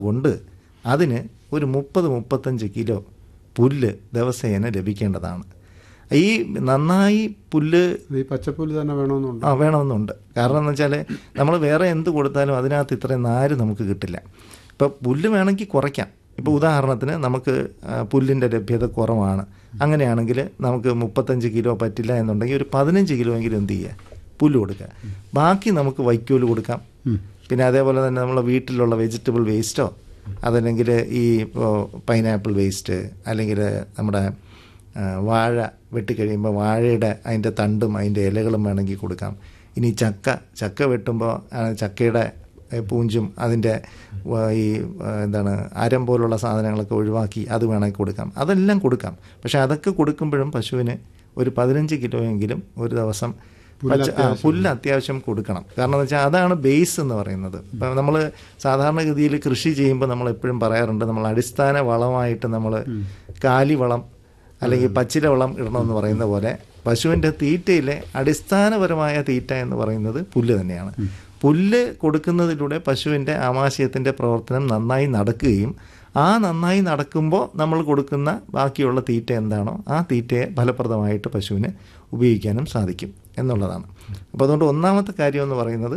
കൊണ്ട് അതിന് ഒരു മുപ്പത് മുപ്പത്തഞ്ച് കിലോ പുല്ല് ദിവസേന ലഭിക്കേണ്ടതാണ് ഈ നന്നായി പുല്ല് ഈ പച്ചപ്പുല്ല് തന്നെ വേണമെന്നുണ്ട് ആ വേണമെന്നുണ്ട് കാരണം എന്ന് വെച്ചാൽ നമ്മൾ വേറെ എന്ത് കൊടുത്താലും അതിനകത്ത് ഇത്രയും നാര് നമുക്ക് കിട്ടില്ല ഇപ്പോൾ പുല്ല് വേണമെങ്കിൽ കുറയ്ക്കാം ഇപ്പോൾ ഉദാഹരണത്തിന് നമുക്ക് ആ, പുല്ലിൻ്റെ ലഭ്യത കുറവാണ് അങ്ങനെയാണെങ്കിൽ നമുക്ക് മുപ്പത്തഞ്ച് കിലോ പറ്റില്ല എന്നുണ്ടെങ്കിൽ ഒരു പതിനഞ്ച് കിലോ എങ്കിലും എന്ത് ചെയ്യുക പുല്ല് കൊടുക്കുക ബാക്കി നമുക്ക് വൈക്കോല് കൊടുക്കാം പിന്നെ അതേപോലെ തന്നെ നമ്മളെ വീട്ടിലുള്ള വെജിറ്റബിൾ വേസ്റ്റോ അതല്ലെങ്കിൽ ഈ പൈനാപ്പിൾ വേസ്റ്റ് അല്ലെങ്കിൽ നമ്മുടെ ആ, വാഴ വെട്ടിക്കഴിയുമ്പോൾ വാഴയുടെ അതിൻ്റെ തണ്ടും അതിൻ്റെ ഇലകളും വേണമെങ്കിൽ കൊടുക്കാം ഇനി ചക്ക ചക്ക വെട്ടുമ്പോൾ ആ, ചക്കയുടെ ഏ, പൂഞ്ചും അതിൻ്റെ വ- ഈ ആ, എന്താണ് അരം പോലുള്ള സാധനങ്ങളൊക്കെ ഒഴിവാക്കി അത് വേണമെങ്കിൽ കൊടുക്കാം അതെല്ലാം കൊടുക്കാം പക്ഷെ അതൊക്കെ കൊടുക്കുമ്പോഴും പശുവിന് ഒരു പതിനഞ്ച് കിലോ എങ്കിലും ഒരു ദിവസം പച്ച ആ, പുല്ല് അത്യാവശ്യം കൊടുക്കണം കാരണം എന്ന് വെച്ചാൽ അതാണ് ബേസ് എന്ന് പറയുന്നത് ഇപ്പം നമ്മൾ സാധാരണഗതിയിൽ കൃഷി ചെയ്യുമ്പോൾ നമ്മൾ എപ്പോഴും പറയാറുണ്ട് നമ്മൾ അടിസ്ഥാന വളമായിട്ട് നമ്മൾ കാലിവളം അല്ലെങ്കിൽ പച്ചില വളം ഇടണമെന്ന് പറയുന്ന പോലെ പശുവിൻ്റെ തീറ്റയിലെ അടിസ്ഥാനപരമായ തീറ്റ എന്ന് പറയുന്നത് പുല്ല് തന്നെയാണ് പുല്ല് കൊടുക്കുന്നതിലൂടെ പശുവിൻ്റെ ആമാശയത്തിൻ്റെ പ്രവർത്തനം നന്നായി നടക്കുകയും ആ നന്നായി നടക്കുമ്പോൾ നമ്മൾ കൊടുക്കുന്ന ബാക്കിയുള്ള തീറ്റ എന്താണോ ആ തീറ്റയെ ഫലപ്രദമായിട്ട് പശുവിന് ഉപയോഗിക്കാനും സാധിക്കും എന്നുള്ളതാണ് അപ്പോൾ അതുകൊണ്ട് ഒന്നാമത്തെ കാര്യം എന്ന് പറയുന്നത്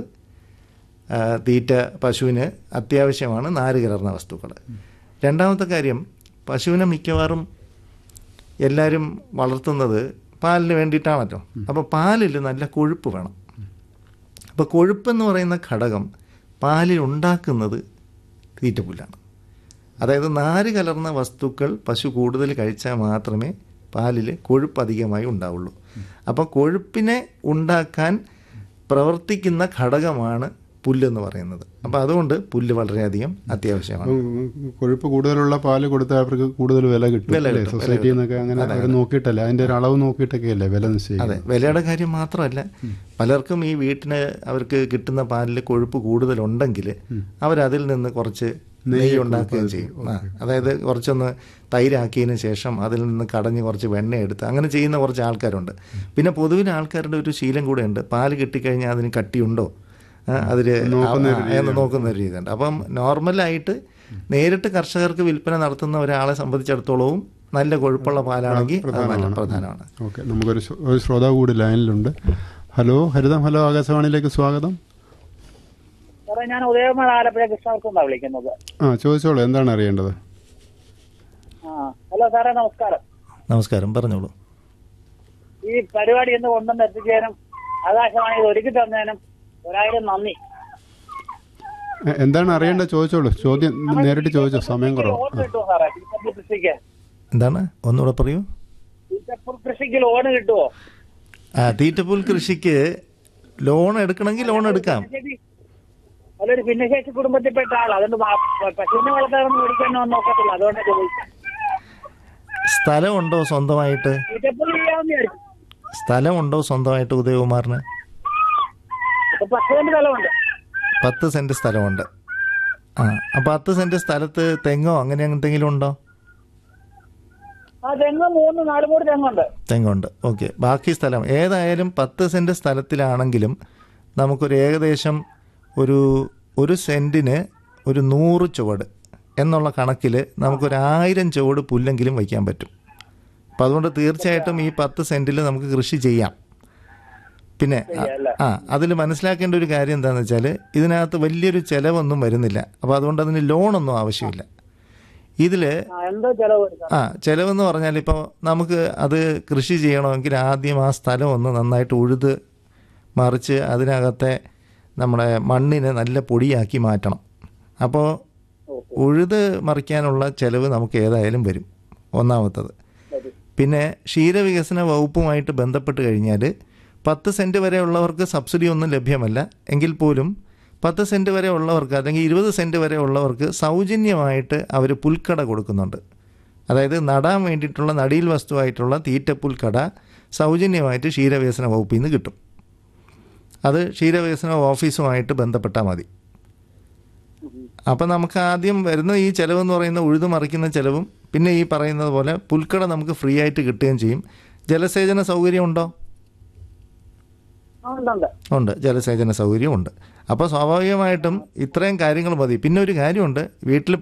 ആ, തീറ്റ പശുവിന് അത്യാവശ്യമാണ് നാര് കലർന്ന വസ്തുക്കൾ രണ്ടാമത്തെ കാര്യം പശുവിനെ മിക്കവാറും എല്ലാവരും വളർത്തുന്നത് പാലിന് വേണ്ടിയിട്ടാണല്ലോ അപ്പോൾ പാലിൽ നല്ല കൊഴുപ്പ് വേണം അപ്പോൾ കൊഴുപ്പെന്ന് പറയുന്ന ഘടകം പാലിൽ ഉണ്ടാക്കുന്നത് തീറ്റപ്പുല്ലാണ് അതായത് നാര് കലർന്ന വസ്തുക്കൾ പശു കൂടുതൽ കഴിച്ചാൽ മാത്രമേ പാലിൽ കൊഴുപ്പ് അധികമായി ഉണ്ടാവുള്ളൂ അപ്പോൾ കൊഴുപ്പിനെ ഉണ്ടാക്കാൻ പ്രവർത്തിക്കുന്ന ഘടകമാണ് പുല്ലെന്ന് പറയുന്നത് അപ്പോൾ അതുകൊണ്ട് പുല്ല് വളരെയധികം അത്യാവശ്യമാണ് ഉം, കൊഴുപ്പ് കൂടുതലുള്ള പാല് കൊടുത്താൽ അവർക്ക് കൂടുതൽ വില കിട്ടും വില അല്ലേ? കിട്ടും, വില സൊസൈറ്റിയിൽ നിന്നൊക്കെ അങ്ങനെ അവർ നോക്കിയിട്ടല്ല അതിന്റെ ഒരു അളവ് നോക്കിയിട്ടൊക്കെയല്ലേ വില നിശ്ചയിക്കുന്നത് അതെ വിലയുടെ കാര്യം മാത്രമല്ല പലർക്കും ഈ വീട്ടിന് അവർക്ക് കിട്ടുന്ന പാലിൽ കൊഴുപ്പ് കൂടുതലുണ്ടെങ്കിൽ അവരതിൽ നിന്ന് കുറച്ച് നെയ്യ് ഉണ്ടാക്കുകയും ചെയ്യും ആ അതായത് കുറച്ചൊന്ന് തൈരാക്കിയതിന് ശേഷം അതിൽ നിന്ന് കടഞ്ഞ് കുറച്ച് വെണ്ണ എടുത്ത് അങ്ങനെ ചെയ്യുന്ന കുറച്ച് ആൾക്കാരുണ്ട് പിന്നെ പൊതുവിൽ ആൾക്കാരുടെ ഒരു ശീലം കൂടെ ഉണ്ട് പാല് കിട്ടിക്കഴിഞ്ഞാൽ അതിന് കട്ടിയുണ്ടോ അതിൽ എന്ന് നോക്കുന്ന ഒരു രീതിയുണ്ട് അപ്പം നോർമലായിട്ട് നേരിട്ട് കർഷകർക്ക് വിൽപ്പന നടത്തുന്ന ഒരാളെ സംബന്ധിച്ചിടത്തോളവും നല്ല കൊഴുപ്പുള്ള പാലാണെങ്കിൽ അത് നല്ല പ്രധാനമാണ് ഓക്കെ നമുക്കൊരു ശ്ര- ഒരു ശ്രോതാവ് കൂടി ലൈനിലുണ്ട് ഹലോ ഹരിതം ഹലോ ആകാശവാണിയിലേക്ക് സ്വാഗതം സാറേ ഞാൻ ഉദയകുമാർ ആലപ്പുഴ കൃഷ്ണവർക്കുന്നാണ് വിളിക്കുന്നത് ആ ചോദിച്ചോളൂ എന്താണ് അറിയേണ്ടത് ആ ഹലോ സാറേ നമസ്കാരം നമസ്കാരം പറഞ്ഞോളൂ ഈ പരിപാടി ഇന്ന് കൊണ്ടുവന്ന് എത്തിച്ചതിനും ആകാശവാണി ഇത് ഒരുക്കി തന്നതിനും ഒരായിരം നന്ദി എ- എന്താണ് അറിയേണ്ടത് ചോദിച്ചോളൂ ചോദ്യം നേരിട്ട് ചോദിച്ചോ സമയം കുറവ് ലോൺ കിട്ടുമോ സാറേ തീറ്റപ്പുൽ കൃഷിക്ക് എന്താണ് ഒന്നുകൂടെ പറയൂ തീറ്റപ്പുൽ കൃഷിക്ക് ലോൺ കിട്ടുമോ ആ തീറ്റപ്പുൽ കൃഷിക്ക് ലോൺ എടുക്കണമെങ്കിൽ ലോൺ എടുക്കാം അതൊരു ഭിന്നശേഷി കുടുംബത്തിൽപ്പെട്ട ആൾ അതുകൊണ്ട് വാ- പശുവിനെ വളർത്താറൊന്നും മേടിക്കാനൊന്നും നോക്കത്തില്ല അതുകൊണ്ട് ചോദിച്ചു സ്ഥലമുണ്ടോ സ്വന്തമായിട്ട് തീറ്റപ്പുൽ ചെയ്യാമെന്ന് വിചാരിച്ചു സ്ഥലമുണ്ടോ സ്വന്തമായിട്ട് ഉദയകുമാറിന് അപ്പൊ പശുവിന്റെ സ്ഥലമുണ്ട് പത്ത് സെന്റ് സ്ഥലമുണ്ട് ആ അപ്പം പത്ത് സെന്റ് സ്ഥലത്ത് തെങ്ങോ അങ്ങനെ എന്തെങ്കിലും ഉണ്ടോ ആ തെങ്ങ് മൂന്ന് നാല് മൂന്ന് തെങ്ങുണ്ട് തെങ്ങുണ്ട് ഓക്കെ ബാക്കി സ്ഥലം ഏതായാലും പത്ത് സെന്റ് സ്ഥലത്തിലാണെങ്കിലും നമുക്കൊരു ഏകദേശം ഒരു ഒരു സെന്റിന് ഒരു നൂറ് ചുവട് എന്നുള്ള കണക്കിൽ നമുക്കൊരു ആയിരം ചുവട് പുല്ലെങ്കിലും വയ്ക്കാൻ പറ്റും അപ്പം അതുകൊണ്ട് തീർച്ചയായിട്ടും ഈ പത്ത് സെന്റിൽ നമുക്ക് കൃഷി ചെയ്യാം പിന്നെ ആ അതിൽ മനസ്സിലാക്കേണ്ട ഒരു കാര്യം എന്താണെന്ന് വെച്ചാൽ ഇതിനകത്ത് വലിയൊരു ചിലവൊന്നും വരുന്നില്ല അപ്പോൾ അതുകൊണ്ട് അതിന് ലോണൊന്നും ആവശ്യമില്ല ഇതിൽ ആ എന്തോ ചെലവ് വരും സാർ ആ ചിലവെന്ന് പറഞ്ഞാൽ ഇപ്പോൾ നമുക്ക് അത് കൃഷി ചെയ്യണമെങ്കിൽ ആദ്യം ആ സ്ഥലം ഒന്ന് നന്നായിട്ട് ഉഴുത് മറിച്ച് അതിനകത്തെ നമ്മുടെ മണ്ണിനെ നല്ല പൊടിയാക്കി മാറ്റണം അപ്പോൾ ഉഴുത് മറിക്കാനുള്ള ചിലവ് നമുക്ക് ഏതായാലും വരും ഒന്നാമത്തത് പിന്നെ ക്ഷീരവികസന വകുപ്പുമായിട്ട് ബന്ധപ്പെട്ട് കഴിഞ്ഞാൽ പത്ത് സെൻറ്റ് വരെ ഉള്ളവർക്ക് സബ്സിഡി ഒന്നും ലഭ്യമല്ല എങ്കിൽ പോലും പത്ത് സെൻറ്റ് വരെ ഉള്ളവർക്ക് അല്ലെങ്കിൽ ഇരുപത് സെൻറ്റ് വരെ ഉള്ളവർക്ക് സൗജന്യമായിട്ട് അവർ പുൽക്കട കൊടുക്കുന്നുണ്ട് അതായത് നടാൻ വേണ്ടിയിട്ടുള്ള നടീൽ വസ്തുവായിട്ടുള്ള തീറ്റപ്പുൽക്കട സൗജന്യമായിട്ട് ക്ഷീരവികസന വകുപ്പിൽ നിന്ന് കിട്ടും അത് ക്ഷീരവികസന ഓഫീസുമായിട്ട് ബന്ധപ്പെട്ടാൽ മതി അപ്പം നമുക്ക് ആദ്യം വരുന്ന ഈ ചിലവെന്ന് പറയുന്ന ഉഴുതു മറിക്കുന്ന ചിലവും പിന്നെ ഈ പറയുന്നത് പോലെ പുൽക്കട നമുക്ക് ഫ്രീ ആയിട്ട് കിട്ടുകയും ചെയ്യും ജലസേചന സൗകര്യം ഉണ്ടോ ആ, ഉണ്ടുണ്ട് ഉണ്ട് ജലസേചന സൗകര്യം ഉണ്ട് അപ്പോൾ സ്വാഭാവികമായിട്ടും ഇത്രയും കാര്യങ്ങൾ മതി പിന്നെ ഒരു കാര്യമുണ്ട് വീട്ടിൽ